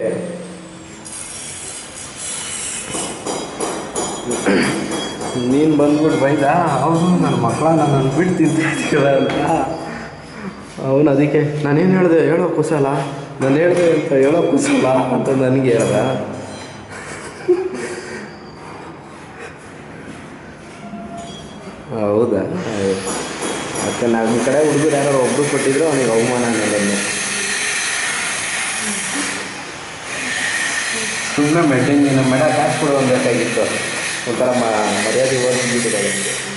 ನೀನು ಬಂದ್ಬಿಟ್ಟು ಬೈದ ಹೌದು ನನ್ನ ಮಕ್ಕಳ ನನ್ನ ಬಿಟ್ಟು ತಿಂತಿದ್ದೀರ ಅಂತ ಅವನು ಅದಕ್ಕೆ ನಾನೇನು ಹೇಳಿದೆ ಹೇಳೋ ಕುಸಲ ನಾನು ಹೇಳಿದೆ ಅಂತ ಹೇಳೋ ಕುಸಲ ಅಂತ ನನಗೆ ಹೇಳ್ದ ಹೌದಾ ಮತ್ತೆ ನಮ್ಮ ಕಡೆ ಹುಡುಗರು ಯಾರೋ ಒಬ್ಬರು ಕೊಟ್ಟಿದ್ರು ಅವನಿಗೆ ಅವಮಾನ ಅನ್ನೋದನ್ನು ಸುಮ್ಮನೆ ಮೇಂಟೈನ್ ನಮ್ಮ ಮೇಡ ಕಾಸು ಕೊಡು ಬೇಕಾಗಿತ್ತು ಒಂಥರ ಮ- ಮರ್ಯಾದೆ ಹೋಗ್ಬಿಟ್ಟಿದ್ದಾರೆ